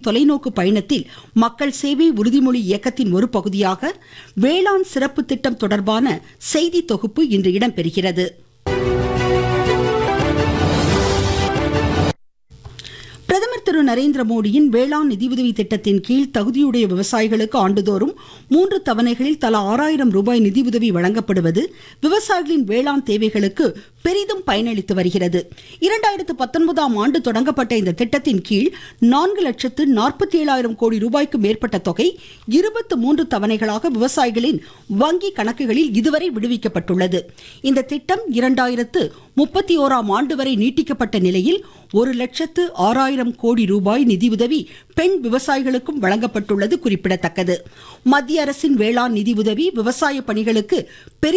தொலைநோக்கு பயணத்தில் மக்கள் சேவை உறுதிமொழி இயக்கத்தின் ஒரு பகுதியாக வேளாண் சிறப்பு திட்டம் தொடர்பான செய்தி தொகுப்பு இன்று இடம்பெறுகிறது பிரதமர் திரு நரேந்திர மோடியின் வேளாண் நிதியுதவி திட்டத்தின் கீழ் தகுதியுடைய விவசாயிகளுக்கு ஆண்டுதோறும் மூன்று தவணைகளில் தலா ஆறாயிரம் ரூபாய் நிதியுதவி வழங்கப்படுவது விவசாயிகளின் வேளாண் தேவைகளுக்கு பெரிதும் பயனளித்து வருகிறது இரண்டாயிரத்து பத்தொன்பதாம் ஆண்டு தொடங்கப்பட்ட இந்த திட்டத்தின் கீழ் நான்கு லட்சத்து நாற்பத்தி ஏழாயிரம் கோடி ரூபாய்க்கு மேற்பட்ட தொகை இருபத்து மூன்று தவணைகளாக விவசாயிகளின் வங்கி கணக்குகளில் இதுவரை விடுவிக்கப்பட்டுள்ளது இந்த திட்டம் இரண்டாயிரத்து முப்பத்தி ஓராம் ஆண்டு வரை நீட்டிக்கப்பட்ட நிலையில் ஒரு லட்சத்து ஆறாயிரம் கோடி ரூபாய் நிதியுதவி பெண் விவசாயிகளுக்கும் வழங்கப்பட்டுள்ளது குறிப்பிடத்தக்கது மத்திய அரசின் வேளாண் நிதியுதவி விவசாய பணிகளுக்கு பெரிய